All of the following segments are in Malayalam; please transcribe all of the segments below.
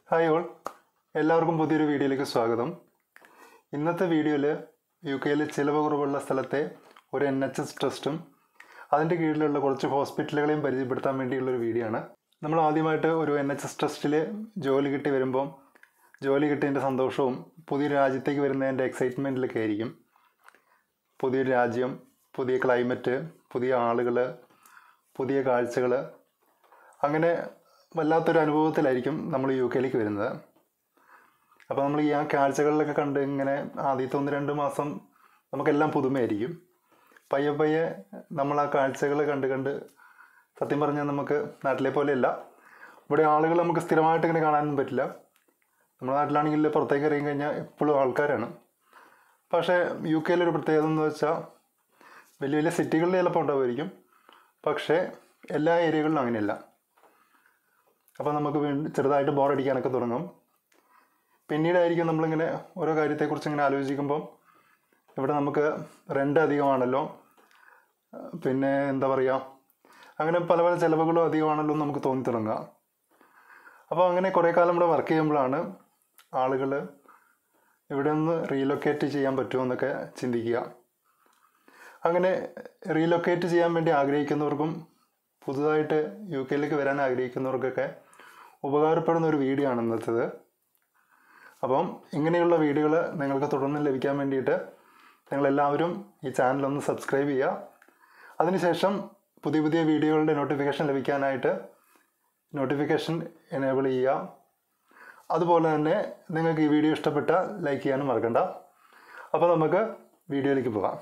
ഹായ് ഓൾ എല്ലാവർക്കും പുതിയൊരു വീഡിയോയിലേക്ക് സ്വാഗതം ഇന്നത്തെ വീഡിയോയിൽ യു കെയിൽ ചിലവ് കുറവുള്ള സ്ഥലത്തെ ഒരു എൻ എച്ച് എസ് ട്രസ്റ്റും അതിൻ്റെ കീഴിലുള്ള കുറച്ച് ഹോസ്പിറ്റലുകളെയും പരിചയപ്പെടുത്താൻ വേണ്ടിയുള്ളൊരു വീഡിയോ ആണ് നമ്മൾ ആദ്യമായിട്ട് ഒരു എൻ എച്ച് എസ് ട്രസ്റ്റിൽ ജോലി കിട്ടി വരുമ്പം ജോലി കിട്ടിയതിൻ്റെ സന്തോഷവും പുതിയൊരു രാജ്യത്തേക്ക് വരുന്നതിൻ്റെ എക്സൈറ്റ്മെൻറ്റിലൊക്കെ ആയിരിക്കും പുതിയൊരു രാജ്യം പുതിയ ക്ലൈമറ്റ് പുതിയ ആളുകൾ പുതിയ കാഴ്ചകൾ അങ്ങനെ വല്ലാത്തൊരു അനുഭവത്തിലായിരിക്കും നമ്മൾ യു കെയിലേക്ക് വരുന്നത് അപ്പോൾ നമ്മൾ ഈ ആ കാഴ്ചകളിലൊക്കെ കണ്ട് ഇങ്ങനെ ആദ്യത്തെ ഒന്ന് രണ്ട് മാസം നമുക്കെല്ലാം പുതുമയായിരിക്കും പയ്യെ പയ്യെ നമ്മൾ ആ കാഴ്ചകൾ കണ്ട് കണ്ട് സത്യം പറഞ്ഞാൽ നമുക്ക് നാട്ടിലെ പോലെയല്ല ഇവിടെ ആളുകൾ നമുക്ക് സ്ഥിരമായിട്ട് ഇങ്ങനെ കാണാനൊന്നും പറ്റില്ല നമ്മുടെ നാട്ടിലാണെങ്കിൽ പുറത്തേക്ക് ഇറങ്ങി കഴിഞ്ഞാൽ എപ്പോഴും ആൾക്കാരാണ് പക്ഷേ യു കെയിലൊരു പ്രത്യേകത എന്ന് വെച്ചാൽ വലിയ വലിയ സിറ്റികളിൽ ചിലപ്പോൾ ഉണ്ടാവുമായിരിക്കും പക്ഷേ എല്ലാ ഏരിയകളിലും അങ്ങനെയല്ല അപ്പോൾ നമുക്ക് വീണ്ടും ചെറുതായിട്ട് ബോറടിക്കാനൊക്കെ തുടങ്ങും പിന്നീടായിരിക്കും നമ്മളിങ്ങനെ ഓരോ കാര്യത്തെക്കുറിച്ച് ഇങ്ങനെ ആലോചിക്കുമ്പം ഇവിടെ നമുക്ക് റെൻ്റ് അധികമാണല്ലോ പിന്നെ എന്താ പറയുക അങ്ങനെ പല പല ചിലവുകളും അധികമാണല്ലോ എന്ന് നമുക്ക് തോന്നി തുടങ്ങുക അപ്പോൾ അങ്ങനെ കുറേ കാലം ഇവിടെ വർക്ക് ചെയ്യുമ്പോഴാണ് ആളുകൾ ഇവിടെ നിന്ന് റീലൊക്കേറ്റ് ചെയ്യാൻ പറ്റുമോ എന്നൊക്കെ ചിന്തിക്കുക അങ്ങനെ റീലൊക്കേറ്റ് ചെയ്യാൻ വേണ്ടി ആഗ്രഹിക്കുന്നവർക്കും പുതുതായിട്ട് യു കെയിലേക്ക് വരാൻ ആഗ്രഹിക്കുന്നവർക്കൊക്കെ ഉപകാരപ്പെടുന്ന ഒരു വീഡിയോ ആണ് ഇന്നത്തേത് അപ്പം ഇങ്ങനെയുള്ള വീഡിയോകൾ നിങ്ങൾക്ക് തുടർന്ന് ലഭിക്കാൻ വേണ്ടിയിട്ട് നിങ്ങളെല്ലാവരും ഈ ചാനൽ ഒന്ന് സബ്സ്ക്രൈബ് ചെയ്യുക അതിനുശേഷം പുതിയ പുതിയ വീഡിയോകളുടെ നോട്ടിഫിക്കേഷൻ ലഭിക്കാനായിട്ട് നോട്ടിഫിക്കേഷൻ എനേബിൾ ചെയ്യുക അതുപോലെ തന്നെ നിങ്ങൾക്ക് ഈ വീഡിയോ ഇഷ്ടപ്പെട്ടാൽ ലൈക്ക് ചെയ്യാനും മറക്കണ്ട അപ്പോൾ നമുക്ക് വീഡിയോയിലേക്ക് പോകാം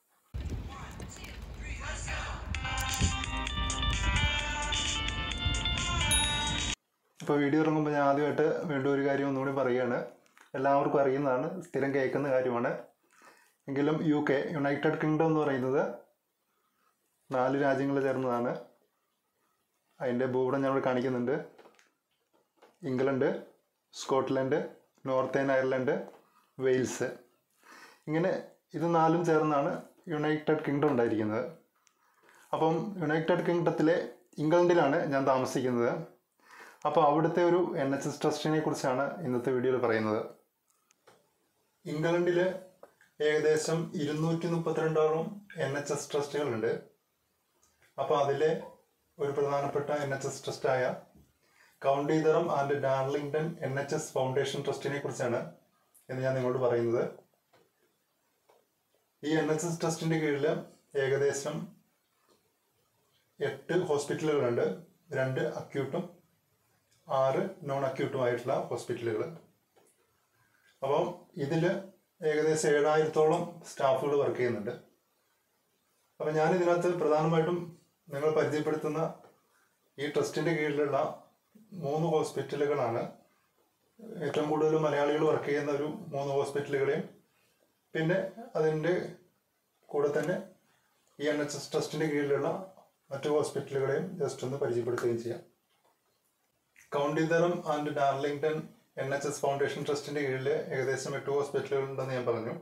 ഇപ്പോൾ വീഡിയോ ഇറങ്ങുമ്പോൾ ഞാൻ ആദ്യമായിട്ട് വീണ്ടും ഒരു കാര്യം ഒന്നുകൂടി പറയുകയാണ് എല്ലാവർക്കും അറിയുന്നതാണ് സ്ഥിരം കേൾക്കുന്ന കാര്യമാണ് എങ്കിലും യു കെ യുണൈറ്റഡ് കിങ്ഡം എന്ന് പറയുന്നത് നാല് രാജ്യങ്ങൾ ചേർന്നതാണ് അതിൻ്റെ ഭൂപടം ഞങ്ങൾ കാണിക്കുന്നുണ്ട് England Scotland Northern Ireland Wales ഇങ്ങനെ ഇത് നാലും ചേർന്നാണ് യുണൈറ്റഡ് കിങ്ഡം ഉണ്ടായിരിക്കുന്നത് അപ്പം യുണൈറ്റഡ് കിങ്ഡത്തിലെ ഇംഗ്ലണ്ടിലാണ് ഞാൻ താമസിക്കുന്നത് അപ്പോൾ അവിടുത്തെ ഒരു എൻ എച്ച് എസ് ട്രസ്റ്റിനെ കുറിച്ചാണ് ഇന്നത്തെ വീഡിയോയിൽ പറയുന്നത് ഇംഗ്ലണ്ടിൽ ഏകദേശം ഇരുന്നൂറ്റി മുപ്പത്തിരണ്ടോളം എൻ എച്ച് എസ് ട്രസ്റ്റുകളുണ്ട് അപ്പോൾ അതിലെ ഒരു പ്രധാനപ്പെട്ട എൻ എച്ച് എസ് ട്രസ്റ്റായ County Durham and Darlington N H S foundation ട്രസ്റ്റിനെ കുറിച്ചാണ് എന്ന് ഞാൻ നിങ്ങളോട് പറയുന്നത് ഈ എൻ എച്ച് എസ് ട്രസ്റ്റിൻ്റെ കീഴിൽ ഏകദേശം എട്ട് ഹോസ്പിറ്റലുകളുണ്ട് രണ്ട് അക്യൂട്ടും ആറ് നോൺ അക്യൂട്ടുമായിട്ടുള്ള ഹോസ്പിറ്റലുകൾ അപ്പം ഇതിൽ ഏകദേശം ഏഴായിരത്തോളം സ്റ്റാഫുകൾ വർക്ക് ചെയ്യുന്നുണ്ട് അപ്പം ഞാൻ ഇതിനകത്ത് പ്രധാനമായിട്ടും നിങ്ങൾ പരിചയപ്പെടുത്തുന്ന ഈ ട്രസ്റ്റിൻ്റെ കീഴിലുള്ള മൂന്ന് ഹോസ്പിറ്റലുകളാണ് ഏറ്റവും കൂടുതൽ മലയാളികൾ വർക്ക് ചെയ്യുന്ന ഒരു മൂന്ന് ഹോസ്പിറ്റലുകളെയും പിന്നെ അതിൻ്റെ കൂടെ തന്നെ ഈ എൻ എച്ച് എസ് ട്രസ്റ്റിൻ്റെ കീഴിലുള്ള മറ്റു ഹോസ്പിറ്റലുകളെയും ജസ്റ്റ് ഒന്ന് പരിചയപ്പെടുത്തുകയും ചെയ്യാം County Durham and Darlington N H S foundation ട്രസ്റ്റിന്റെ കീഴിൽ ഏകദേശം എട്ട് ഹോസ്പിറ്റലുകൾ ഉണ്ടെന്ന് ഞാൻ പറഞ്ഞു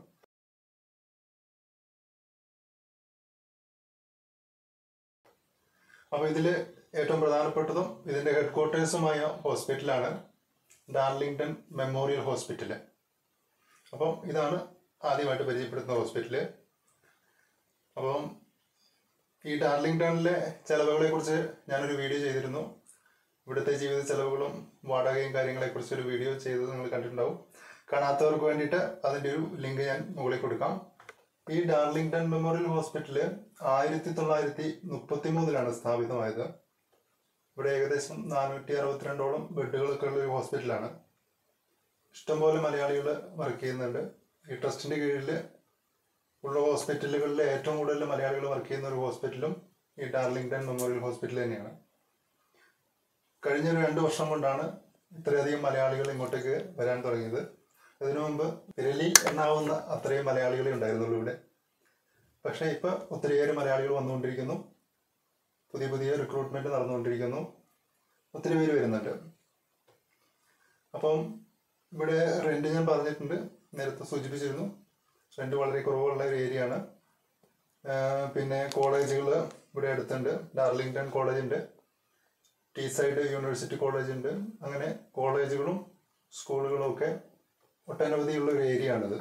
അപ്പോൾ ഇതിൽ ഏറ്റവും പ്രധാനപ്പെട്ടതും ഇതിന്റെ ഹെഡ് ക്വാർട്ടേഴ്സുമായ ഹോസ്പിറ്റലാണ് ഡാർലിംഗ്ടൺ മെമ്മോറിയൽ ഹോസ്പിറ്റൽ അപ്പം ഇതാണ് ആദ്യമായിട്ട് പരിചയപ്പെടുത്തുന്ന ഹോസ്പിറ്റല് അപ്പം ഈ ഡാർലിംഗ്ടണിലെ ചെലവുകളെ കുറിച്ച് ഞാനൊരു വീഡിയോ ചെയ്തിരുന്നു ഇവിടുത്തെ ജീവിത ചെലവുകളും വാടകയും കാര്യങ്ങളെക്കുറിച്ച് ഒരു വീഡിയോ ചെയ്തത് നിങ്ങൾ കണ്ടിട്ടുണ്ടാവും കാണാത്തവർക്ക് വേണ്ടിയിട്ട് അതിൻ്റെ ഒരു ലിങ്ക് ഞാൻ മുകളിൽ കൊടുക്കാം ഈ ഡാർലിംഗ്ടൺ മെമ്മോറിയൽ ഹോസ്പിറ്റല് ആയിരത്തി തൊള്ളായിരത്തി മുപ്പത്തി മൂന്നിലാണ് സ്ഥാപിതമായത് ഇവിടെ ഏകദേശം നാനൂറ്റി അറുപത്തിരണ്ടോളം ബെഡുകളൊക്കെ ഉള്ള ഒരു ഹോസ്പിറ്റലാണ് ഇഷ്ടംപോലെ മലയാളികൾ വർക്ക് ചെയ്യുന്നുണ്ട് ഈ ട്രസ്റ്റിൻ്റെ കീഴിൽ ഉള്ള ഹോസ്പിറ്റലുകളിൽ ഏറ്റവും കൂടുതൽ മലയാളികൾ വർക്ക് ചെയ്യുന്ന ഒരു ഹോസ്പിറ്റലും ഈ ഡാർലിംഗ്ടൺ മെമ്മോറിയൽ ഹോസ്പിറ്റൽ തന്നെയാണ് കഴിഞ്ഞ ഒരു രണ്ട് വർഷം കൊണ്ടാണ് ഇത്രയധികം മലയാളികൾ ഇങ്ങോട്ടേക്ക് വരാൻ തുടങ്ങിയത് ഇതിനു മുമ്പ് വിരലി എണ്ണാവുന്ന അത്രയും മലയാളികളെ ഉണ്ടായിരുന്നുള്ളൂ ഇവിടെ പക്ഷേ ഇപ്പോൾ ഒത്തിരിയേറെ മലയാളികൾ വന്നുകൊണ്ടിരിക്കുന്നു പുതിയ പുതിയ റിക്രൂട്ട്മെന്റ് നടന്നുകൊണ്ടിരിക്കുന്നു ഒത്തിരി പേര് വരുന്നുണ്ട് അപ്പം ഇവിടെ റെന്റ് ഞാൻ പറഞ്ഞിട്ടുണ്ട് നേരത്തെ സൂചിപ്പിച്ചിരുന്നു റെന്റ് വളരെ കുറവുള്ള ഒരു ഏരിയ ആണ് ആഹ് പിന്നെ കോളേജുകൾ ഇവിടെ അടുത്തുണ്ട് ഡാർലിംഗ്ടൺ കോളേജ് ഉണ്ട് ടീ സൈഡ് യൂണിവേഴ്സിറ്റി കോളേജ് ഉണ്ട് അങ്ങനെ കോളേജുകളും സ്കൂളുകളും ഒക്കെ ഒട്ടനവധിയുള്ള ഒരു ഏരിയ ആണിത്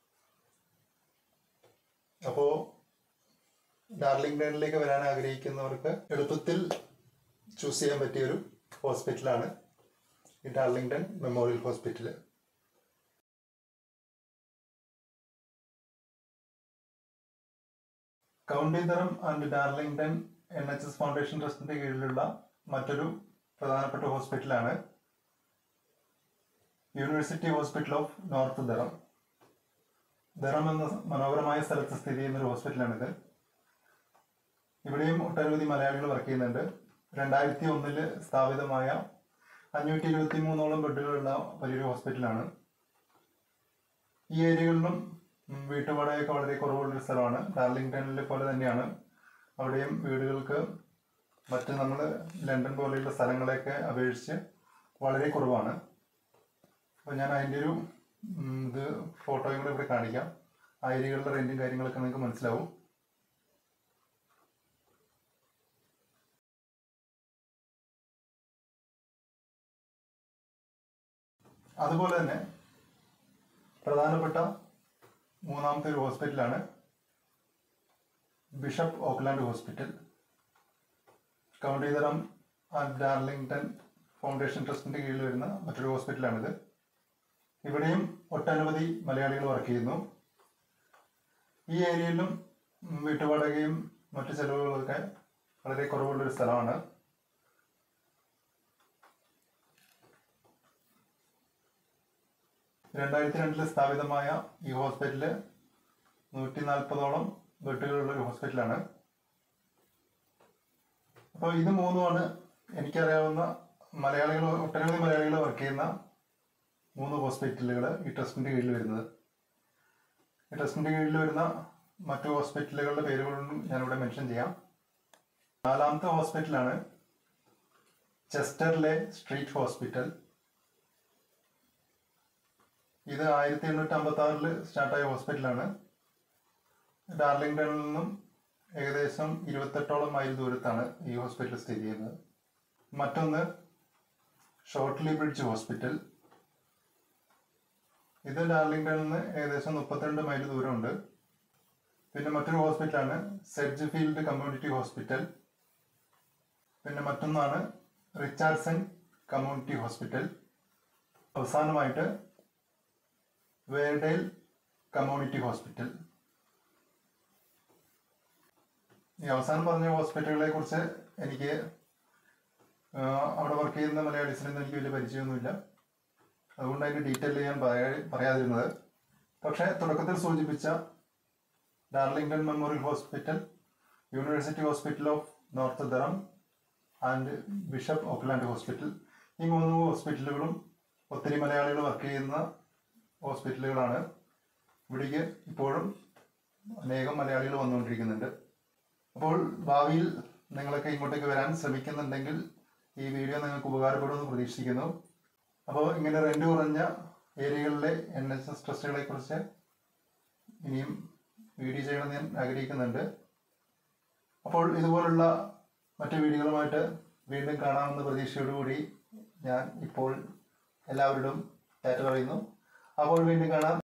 അപ്പോൾ ഡാർലിംഗ്ടണിലേക്ക് വരാൻ ആഗ്രഹിക്കുന്നവർക്ക് എളുപ്പത്തിൽ ചൂസ് ചെയ്യാൻ പറ്റിയ ഒരു ഹോസ്പിറ്റലാണ് ഈ Darlington memorial hospital County Durham and Darlington N H S foundation ട്രസ്റ്റിന്റെ കീഴിലുള്ള മറ്റൊരു പ്രധാനപ്പെട്ട ഹോസ്പിറ്റലാണ് university hospital of North Durham Durham എന്ന മനോഹരമായ സ്ഥലത്ത് സ്ഥിതി ചെയ്യുന്ന ഒരു ഹോസ്പിറ്റലാണിത് ഇവിടെയും ഒട്ടനവധി മലയാളികൾ വർക്ക് ചെയ്യുന്നുണ്ട് രണ്ടായിരത്തി ഒന്നില് സ്ഥാപിതമായ അഞ്ഞൂറ്റി ഇരുപത്തി മൂന്നോളം ബെഡുകളുള്ള വലിയൊരു ഹോസ്പിറ്റലാണ് ഈ ഏരിയകളിലും ഉം, വീട്ടുവാടകയൊക്കെ വളരെ കുറവുള്ളൊരു സ്ഥലമാണ് ഡാർലിംഗ്ടണിലെ പോലെ തന്നെയാണ് അവിടെയും വീടുകൾക്ക് മറ്റ് നമ്മൾ ലണ്ടൻ പോലെയുള്ള സ്ഥലങ്ങളെയൊക്കെ അപേക്ഷിച്ച് വളരെ കുറവാണ് അപ്പോൾ ഞാൻ അതിൻ്റെ ഒരു ഉം, ഇത് ഫോട്ടോയും കൂടെ ഇവിടെ കാണിക്കാം ആ ഏരിയകളുടെ റെൻറ്റും കാര്യങ്ങളൊക്കെ നിങ്ങൾക്ക് മനസ്സിലാവും അതുപോലെ തന്നെ പ്രധാനപ്പെട്ട മൂന്നാമത്തെ ഒരു ഹോസ്പിറ്റലാണ് Bishop Auckland hospital County Durham and Darlington foundation ട്രസ്റ്റിന്റെ കീഴിൽ വരുന്ന മറ്റൊരു ഹോസ്പിറ്റലാണിത് ഇവിടെയും ഒട്ടനവധി മലയാളികൾ വർക്ക് ചെയ്യുന്നു ഈ ഏരിയയിലും ഉം, വീട്ടുവാടകയും മറ്റു ചെലവുകളൊക്കെ വളരെ കുറവുള്ളൊരു സ്ഥലമാണ് രണ്ടായിരത്തി രണ്ടില് സ്ഥാപിതമായ ഈ ഹോസ്പിറ്റല് നൂറ്റി നാൽപ്പതോളം ബെഡുകളുള്ള ഒരു ഹോസ്പിറ്റലാണ് അപ്പോൾ ഇത് മൂന്നുമാണ് എനിക്കറിയാവുന്ന മലയാളികൾ ഒട്ടനവധി മലയാളികൾ വർക്ക് ചെയ്യുന്ന മൂന്ന് ഹോസ്പിറ്റലുകൾ ഈ ട്രസ്റ്റിന്റെ കീഴിൽ വരുന്നത് ഈ ട്രസ്റ്റിന്റെ കീഴിൽ വരുന്ന മറ്റു ഹോസ്പിറ്റലുകളുടെ പേരുകളും ഞാനിവിടെ മെൻഷൻ ചെയ്യാം നാലാമത്തെ ഹോസ്പിറ്റലാണ് ചെസ്റ്ററിലെ സ്ട്രീറ്റ് ഹോസ്പിറ്റൽ ഇത് ആയിരത്തി എണ്ണൂറ്റി അമ്പത്തി ആറില് സ്റ്റാർട്ടായ ഹോസ്പിറ്റലാണ് ഡാർലിംഗ്ടണിൽ നിന്നും ഏകദേശം ഇരുപത്തെട്ടോളം മൈൽ ദൂരത്താണ് ഈ ഹോസ്പിറ്റൽ സ്ഥിതി ചെയ്യുന്നത് മറ്റൊന്ന് ഷോർട്ട്ലി ബ്രിഡ്ജ് ഹോസ്പിറ്റൽ ഇത് ഡാർലിംഗ്ടണിൽ നിന്ന് ഏകദേശം മുപ്പത്തിരണ്ട് മൈൽ ദൂരമുണ്ട് പിന്നെ മറ്റൊരു ഹോസ്പിറ്റലാണ് സെഡ്ജ് ഫീൽഡ് കമ്മ്യൂണിറ്റി ഹോസ്പിറ്റൽ പിന്നെ മറ്റൊന്നാണ് റിച്ചാർഡ്സൺ കമ്മ്യൂണിറ്റി ഹോസ്പിറ്റൽ അവസാനമായിട്ട് വേർഡേൽ കമ്മ്യൂണിറ്റി ഹോസ്പിറ്റൽ ഈ അവസാനം പറഞ്ഞ ഹോസ്പിറ്റലുകളെ കുറിച്ച് എനിക്ക് ആ, അവിടെ വർക്ക് ചെയ്യുന്ന മലയാളീസിനൊന്നും എനിക്ക് വലിയ പരിചയമൊന്നുമില്ല അതുകൊണ്ട് അതിന്റെ ഡീറ്റെയിൽ ഞാൻ പറയാ- പറയാതിരുന്നത് പക്ഷേ തുടക്കത്തിൽ സൂചിപ്പിച്ച Darlington memorial hospital university hospital of North Durham and Bishop Auckland hospital ഈ മൂന്ന് ഹോസ്പിറ്റലുകളും ഒത്തിരി മലയാളികൾ വർക്ക് ചെയ്യുന്ന ഹോസ്പിറ്റലുകളാണ് ഇവിടേക്ക് ഇപ്പോഴും അനേകം മലയാളികൾ വന്നുകൊണ്ടിരിക്കുന്നുണ്ട് അപ്പോൾ ഭാവിയിൽ നിങ്ങളൊക്കെ ഇങ്ങോട്ടേക്ക് വരാൻ ശ്രമിക്കുന്നുണ്ടെങ്കിൽ ഈ വീഡിയോ നിങ്ങൾക്ക് ഉപകാരപ്പെടുമെന്ന് പ്രതീക്ഷിക്കുന്നു അപ്പോൾ ഇങ്ങനെ റെന്റ് കുറഞ്ഞ ഏരിയകളിലെ എൻ എച്ച് എസ് ട്രസ്റ്റുകളെ കുറിച്ച് ഇനിയും വീഡിയോ ചെയ്യണമെന്ന് ഞാൻ ആഗ്രഹിക്കുന്നുണ്ട് അപ്പോൾ ഇതുപോലുള്ള മറ്റു വീഡിയോകളുമായിട്ട് വീണ്ടും കാണാമെന്ന പ്രതീക്ഷയോടുകൂടി ഞാൻ ഇപ്പോൾ എല്ലാവരോടും ടാറ്റ പറയുന്നു അപ്പോൾ വീണ്ടും കാണാം